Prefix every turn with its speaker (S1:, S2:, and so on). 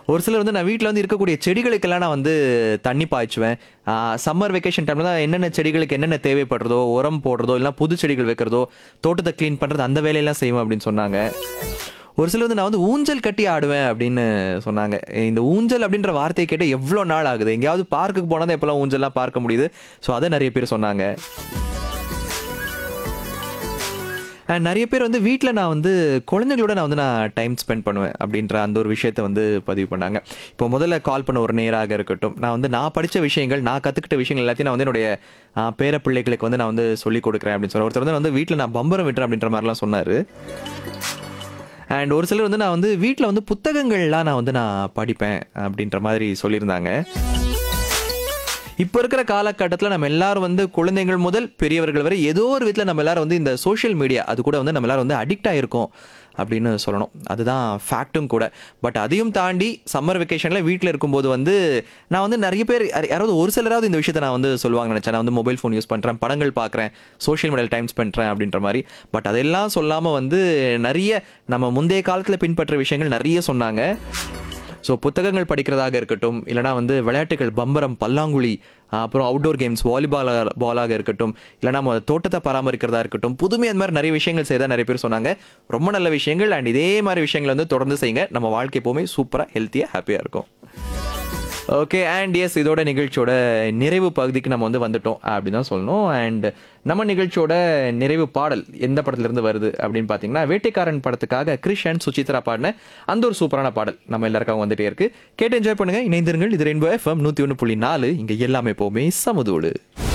S1: ஒரு சிலர் வந்து நான் வீட்டில் வந்து இருக்கக்கூடிய செடிகளுக்கெல்லாம் நான் வந்து தண்ணி பாய்ச்சுவேன் சம்மர் வெக்கேஷன் டைமில் தான் என்னென்ன செடிகளுக்கு என்னென்ன தேவைப்படுறதோ உரம் போடுறதோ இல்லை புது செடிகள் வைக்கிறதோ தோட்டத்தை க்ளீன் பண்ணுறது அந்த வேலையெல்லாம் செய்வேன் அப்படின்னு சொன்னாங்க ஒரு சிலர் வந்து நான் வந்து ஊஞ்சல் கட்டி ஆடுவேன் அப்படின்னு சொன்னாங்க இந்த ஊஞ்சல் அப்படின்ற வார்த்தையை கேட்டு எவ்வளோ நாள் ஆகுது எங்கேயாவது பார்க்குக்கு போனால் தான் எப்போல்லாம் ஊஞ்சல்லாம் பார்க்க முடியுது ஸோ அதை நிறைய பேர் சொன்னாங்க அண்ட் நிறைய பேர் வந்து வீட்டில் நான் வந்து குழந்தைகளோட நான் வந்து நான் டைம் ஸ்பெண்ட் பண்ணுவேன் அப்படின்ற அந்த ஒரு விஷயத்த வந்து பதிவு பண்ணாங்க இப்போ முதல்ல கால் பண்ண ஒரு நேராக இருக்கட்டும் நான் வந்து நான் படித்த விஷயங்கள் நான் கற்றுக்கிட்ட விஷயங்கள் எல்லாத்தையும் நான் வந்து என்னுடைய ஆ, பேர பிள்ளைகளுக்கு வந்து நான் வந்து சொல்லிக் கொடுக்குறேன் அப்படின்னு சொன்னேன் ஒருத்தர் வந்து வந்து வீட்டில் நான் பம்பரம் விட்டுறேன் அப்படின்ற மாதிரிலாம் சொன்னார் அண்ட் ஒரு சிலர் வந்து நான் வந்து வீட்டில் வந்து புத்தகங்கள்லாம் நான் வந்து நான் படிப்பேன் அப்படின்ற மாதிரி சொல்லியிருந்தாங்க இப்போ இருக்கிற காலகட்டத்தில் நம்ம எல்லாரும் வந்து குழந்தைகள் முதல் பெரியவர்கள் வரை ஏதோ ஒரு விதத்தில் நம்ம எல்லாரும் வந்து இந்த சோஷியல் மீடியா அது கூட வந்து நம்ம எல்லாரும் வந்து அடிக்ட் ஆயிருக்கோம் அப்படின்னு சொல்லணும் அதுதான் ஃபேக்ட்டும் கூட பட் அதையும் தாண்டி சம்மர் வெக்கேஷனில் வீட்டில் இருக்கும்போது வந்து நான் வந்து நிறைய பேர் யார்- யாராவது ஒரு சிலராவது இந்த விஷயத்தை நான் வந்து சொல்லுவாங்க நினச்சேன் நான் வந்து மொபைல் ஃபோன் யூஸ் பண்ணுறேன் படங்கள் பார்க்குறேன் சோஷியல் மீடியாவில் டைம் ஸ்பெண்ட் பண்ணுறேன் அப்படின்ற மாதிரி பட் அதெல்லாம் சொல்லாமல் வந்து நிறைய நம்ம முந்தைய காலத்தில் பின்பற்ற விஷயங்கள் நிறைய சொன்னாங்க ஸோ புத்தகங்கள் படிக்கிறதாக இருக்கட்டும் இல்லைனா வந்து விளையாட்டுகள் பம்பரம் பல்லாங்குழி ஆஹ் அப்புறம் அவுட்டோர் கேம்ஸ் வாலிபால் பாலாக இருக்கட்டும் இல்லைனா நம்ம தோட்டத்தை பராமரிக்கிறதா இருக்கட்டும் புதுமை அந்த மாதிரி நிறைய விஷயங்கள் செய்தா நிறைய பேர் சொன்னாங்க ரொம்ப நல்ல விஷயங்கள் அண்ட் இதே மாதிரி விஷயங்களை வந்து தொடர்ந்து செய்யுங்க நம்ம வாழ்க்கை எப்போவுமே சூப்பராக ஹெல்த்தியாக ஹாப்பியாக இருக்கும் ஓகே அண்ட் எஸ் இதோட நிகழ்ச்சியோட நிறைவு பகுதிக்கு நம்ம வந்து வந்துட்டோம் அப்படின்னு தான் சொல்லணும் அண்ட் நம்ம நிகழ்ச்சியோட நிறைவு பாடல் எந்த படத்துல இருந்து வருது அப்படின்னு பார்த்தீங்கன்னா வேட்டைக்காரன் படத்துக்காக கிரிஷ் அண்ட் சுசித்ரா பாடின அந்த ஒரு சூப்பரான பாடல் நம்ம எல்லாருக்காகவும் வந்துட்டே இருக்கு கேட்டு என்ஜாய் பண்ணுங்க இணைந்திருங்கள் இது ரெயின்போ எஃப்எம் நூற்றி ஒன்று புள்ளி நாலு இங்கே எல்லாமே எப்போவுமே சமதோடு